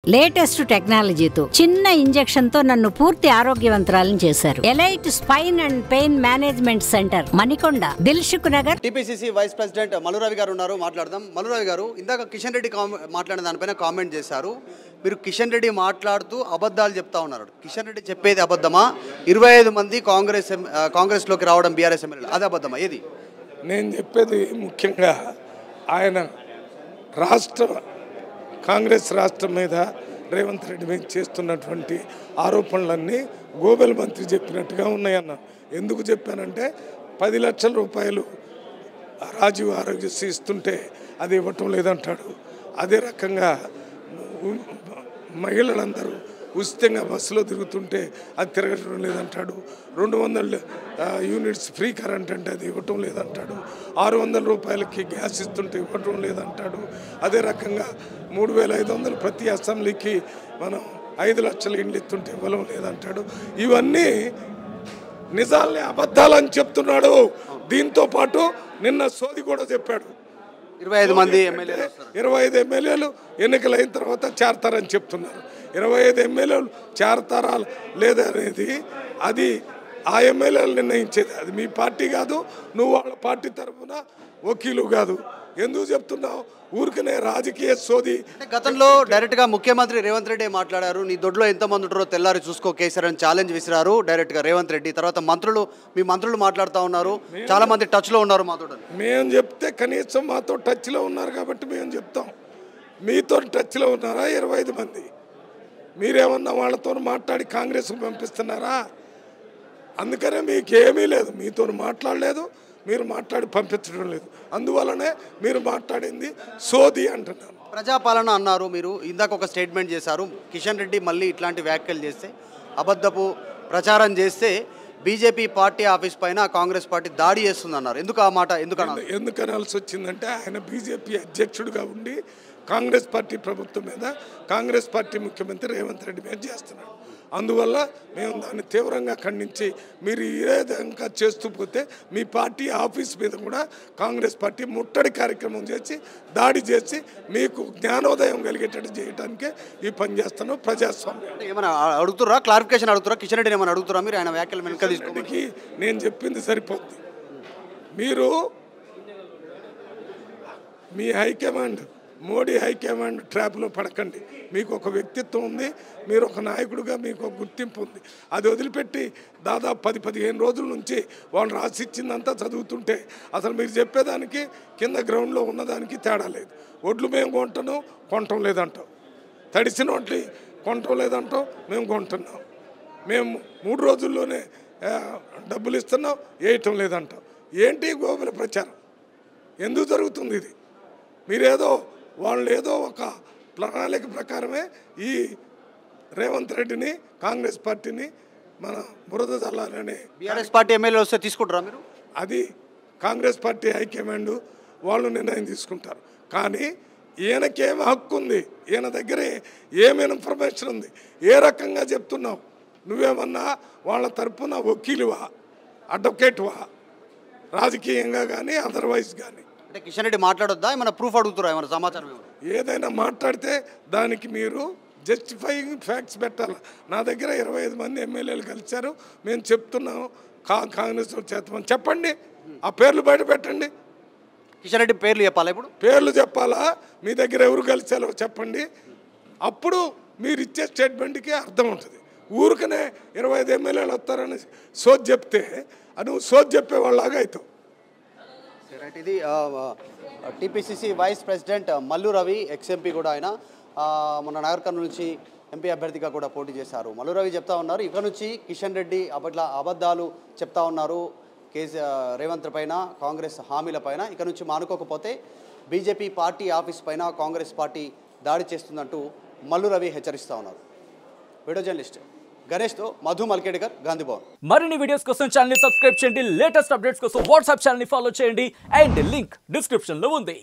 Latest టెక్నాలజీతో చిన్న injection తో నన్ను పూర్తి ఆరోగ్యవంతురాలను చేశారు elite spine and pain management centre Manikonda Dilsukh Nagar TPCC vice president Mallu Ravi గారు ఉన్నారు మాట్లాడదాం మలురవి గారు ఇందాక కిషన్ రెడ్డి కామె- మాట్లాడిన దానిపైన కామెంట్ చేశారు మీరు కిషన్ రెడ్డి మాట్లాడుతూ అబద్ధాలు చెప్తా ఉన్నారు కిషన్ రెడ్డి చెప్పేది అబద్ధమా ఇరవై ఐదు మంది కాంగ్రెస్ ఎం- ఆ, కాంగ్రెస్లోకి రావడం బీఆర్ఎస్ ఎమ్మెల్యేలు అది అబద్ధమా ఏది నేను చెప్పేది ముఖ్యంగా ఆయన రాష్ట్ర కాంగ్రెస్ రాష్ట్రం మీద రేవంత్ రెడ్డి మీద చేస్తున్నటువంటి ఆరోపణలన్నీ గోబెల్ మంత్రి చెప్పినట్టుగా ఉన్నాయన్న ఎందుకు చెప్పానంటే పది లక్షల రూపాయలు రాజీవ్ ఆరోగ్యశ్రీ ఇస్తుంటే అది ఇవ్వటం లేదంటాడు అదే రకంగా ఉ- మహిళలందరూ ఉచితంగా బస్సులో తిరుగుతుంటే అది తిరగటం లేదంటాడు రెండు వందల ఆ, యూనిట్స్ ఫ్రీ కరెంట్ అంటే అది ఇవ్వటం లేదంటాడు ఆరు వందల రూపాయలకి గ్యాస్ ఇస్తుంటే ఇవ్వటం లేదంటాడు అదే రకంగా మూడు వేల ఐదు వందలు ప్రతి అసెంబ్లీకి మనం ఐదు లక్షల ఇండ్లు ఇస్తుంటే ఇవ్వడం లేదంటాడు ఇవన్నీ నిజాల్ని అబద్ధాలని చెప్తున్నాడు దీంతో పాటు నిన్న సోది కూడా చెప్పాడు ఇరవై ఐదు మంది ఎమ్మెల్యేలు వస్తారు. ఇరవై ఐదు ఎమ్మెల్యేలు ఎన్నికలైన తర్వాత చేరతారని చెప్తున్నారు ఇరవై ఐదు ఎమ్మెల్యేలు చేరతారా లేదా అనేది అది ఆ ఎమ్మెల్యేలు నిర్ణయించేది అది మీ పార్టీ కాదు నువ్వు వాళ్ళ పార్టీ తరఫున వకీలు కాదు ఎందుకు చెప్తున్నావు ఊరికనే రాజకీయ సోది అంటే గతంలో డైరెక్ట్ గా ముఖ్యమంత్రి రేవంత్ రెడ్డి మాట్లాడారు నీ దొడ్లో ఎంతమంది ఉంటారో తెల్లారి చూసుకో కేసీఆర్ అని ఛాలెంజ్ విసిరారు డైరెక్ట్ గా రేవంత్ రెడ్డి తర్వాత మంత్రులు మీ మంత్రులు మాట్లాడుతూ ఉన్నారు చాలా మంది టచ్ లో ఉన్నారు మాతో మేము చెప్తే కనీసం మాతో టచ్లో ఉన్నారు కాబట్టి మేము చెప్తాం మీతో టచ్లో ఉన్నారా ఇరవై ఐదు మంది మీరేమన్నా వాళ్ళతో మాట్లాడి కాంగ్రెస్కు పంపిస్తున్నారా అందుకనే మీకు ఏమీ లేదు మీతో మాట్లాడలేదు మీరు మాట్లాడి పంపించడం లేదు అందువల్లనే మీరు మాట్లాడింది సోది అంటున్నాను ప్రజాపాలన అన్నారు మీరు ఇందాక ఒక స్టేట్మెంట్ చేశారు కిషన్ రెడ్డి మళ్ళీ ఇట్లాంటి వ్యాఖ్యలు చేస్తే అబద్ధపు ప్రచారం చేస్తే బీజేపీ పార్టీ ఆఫీస్ పైన కాంగ్రెస్ పార్టీ దాడి చేస్తుందన్నారు ఎందుకు ఆ మాట ఎందుకు అన్నారు ఎందుకు అనాల్సి వచ్చిందంటే ఆయన బీజేపీ అధ్యక్షుడిగా ఉండి కాంగ్రెస్ పార్టీ ప్రభుత్వం మీద కాంగ్రెస్ పార్టీ ముఖ్యమంత్రి రేవంత్ రెడ్డి మీద చేస్తున్నాడు అందువల్ల మేము దాన్ని తీవ్రంగా ఖండించి మీరు ఏ విధంగా చేస్తూ పోతే మీ పార్టీ ఆఫీస్ మీద కూడా కాంగ్రెస్ పార్టీ ముట్టడి కార్యక్రమం చేసి దాడి చేసి మీకు జ్ఞానోదయం కలిగేటట్టు చేయడానికే ఈ పని చేస్తాను ప్రజాస్వామ్యం అంటే ఏమైనా అడుగుతురా క్లారిఫికేషన్ అడుగుతురా కిషన్ రెడ్డిని ఏమైనా అడుగుతురా మీరు ఆయన వ్యాఖ్యలు వెనక తీసుకో రెడ్డికి నేను చెప్పింది సరిపోద్ది మీరు మీ హైకమాండ్ మోడీ హైకమాండ్ ట్రాప్లో పడకండి మీకు ఒక వ్యక్తిత్వం ఉంది మీరు ఒక నాయకుడిగా మీకు ఒక గుర్తింపు ఉంది అది వదిలిపెట్టి దాదాపు పది పదిహేను రోజుల నుంచి వాళ్ళు రాసిచ్చిందంతా చదువుతుంటే అసలు మీరు చెప్పేదానికి కింద గ్రౌండ్లో ఉన్నదానికి తేడా లేదు ఒడ్లు మేము కొంటాను కొనటం లేదంటాం తడిసిన ఒడ్లు కొనటం లేదంటాం మేము కొంటున్నాం మేము మూడు రోజుల్లోనే ఆ, డబ్బులు ఇస్తున్నాం వేయటం లేదంటాం ఏంటి గోపుల ప్రచారం ఎందుకు జరుగుతుంది ఇది మీరేదో వాళ్ళు ఏదో ఒక ప్రణాళిక ప్రకారమే ఈ రేవంత్ రెడ్డిని కాంగ్రెస్ పార్టీని మన బురద చల్లాలని బీఆర్ఎస్ పార్టీ ఎమ్మెల్యే వస్తే తీసుకుంటారా మీరు అది కాంగ్రెస్ పార్టీ హైకమాండ్ వాళ్ళు నిర్ణయం తీసుకుంటారు కానీ ఈయనకేం హక్కు ఉంది ఈయన దగ్గర ఏం ఇన్ఫర్మేషన్ ఉంది ఏ రకంగా చెప్తున్నావు నువ్వేమన్నా వాళ్ళ తరపున వకీలువా అడ్వకేట్వా రాజకీయంగా కానీ అదర్వైజ్ కానీ అంటే కిషన్ రెడ్డి మాట్లాడొద్దా ఏమైనా ప్రూఫ్ అడుగుతారా ఏమైనా సమాచారం ఏమైనా ఏదైనా మాట్లాడితే దానికి మీరు జస్టిఫైయింగ్ ఫ్యాక్ట్స్ పెట్టాలి నా దగ్గర ఇరవై ఐదు మంది ఎమ్మెల్యేలు కలిశారు మేము చెప్తున్నాం కా కాంగ్రెస్ చేస్తామని చెప్పండి ఆ పేర్లు బయట పెట్టండి కిషన్ రెడ్డి పేర్లు చెప్పాలా ఇప్పుడు పేర్లు చెప్పాలా మీ దగ్గర ఎవరు కలిసారో చెప్పండి అప్పుడు మీరు ఇచ్చే స్టేట్మెంట్కి అర్థం ఉంటుంది ఊరికనే ఇరవై ఐదు ఎమ్మెల్యేలు వస్తారని సోది చెప్తే అది నువ్వు సోది చెప్పేవాళ్ళలాగా అవుతావు రైట్ ఇది TPCC vice president Mallu Ravi ex MP కూడా ఆయన ఆ, మన నగర్ కర్నూలు నుంచి ఎంపీ అభ్యర్థిగా కూడా పోటీ చేశారు మల్లు రవి చెప్తా ఉన్నారు ఇక నుంచి కిషన్ రెడ్డి అబద్ల అబద్ధాలు చెప్తా ఉన్నారు కేసీ రేవంత్ పైన కాంగ్రెస్ హామీల పైన ఇక నుంచి మానుకోకపోతే బీజేపీ పార్టీ ఆఫీస్ పైన కాంగ్రెస్ పార్టీ దాడి చేస్తుందంటూ మల్లు రవి హెచ్చరిస్తూ ఉన్నారు వీడియో జర్నలిస్ట్ గణేష్తో మధు మల్కేడ్కర్ గాంధీ భవన్ మరిన్ని వీడియోస్ కోసం ఛానల్ ని సబ్స్క్రైబ్ చేయండి లేటెస్ట్ అప్డేట్స్ కోసం వాట్సాప్ ఛానల్ ని ఫాలో చేయండి అండ్ లింక్ డిస్క్రిప్షన్ లో ఉంది